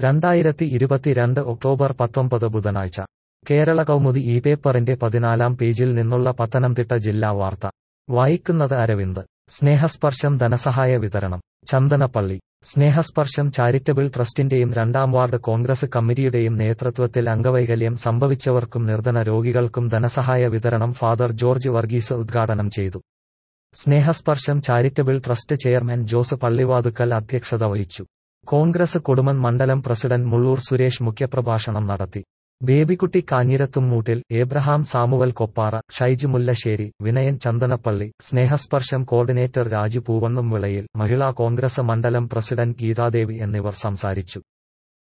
രണ്ടായിരത്തി ഇരുപത്തിരണ്ട് ഒക്ടോബർ പത്തൊമ്പത് ബുധനാഴ്ച കേരള കൗമുദി ഈ പേപ്പറിന്റെ പതിനാലാം പേജിൽ നിന്നുള്ള പത്തനംതിട്ട ജില്ലാ വാർത്ത വായിക്കുന്നത് അരവിന്ദ് സ്നേഹസ്പർശം ധനസഹായ വിതരണം ചന്ദനപ്പള്ളി സ്നേഹസ്പർശം ചാരിറ്റബിൾ ട്രസ്റ്റിന്റെയും രണ്ടാം വാർഡ് കോൺഗ്രസ് കമ്മിറ്റിയുടെയും നേതൃത്വത്തിൽ അംഗവൈകല്യം സംഭവിച്ചവർക്കും നിർധന രോഗികൾക്കും ധനസഹായ വിതരണം ഫാദർ ജോർജ് വർഗീസ് ഉദ്ഘാടനം ചെയ്തു Snehasparsham charitable trust chairman Jose Pallivathukkal അധ്യക്ഷത വഹിച്ചു കോൺഗ്രസ് കൊടുമൺ മണ്ഡലം പ്രസിഡന്റ് മുള്ളൂർ സുരേഷ് മുഖ്യപ്രഭാഷണം നടത്തി Babykutty Kanjirathummoottil Abraham Samuel Koppara Shaiju Mullassery Vinayan Chandanappally Snehasparsham coordinator Raju Poovannum വിളയിൽ മഹിളാ കോൺഗ്രസ് മണ്ഡലം പ്രസിഡന്റ് ഗീതാദേവി എന്നിവർ സംസാരിച്ചു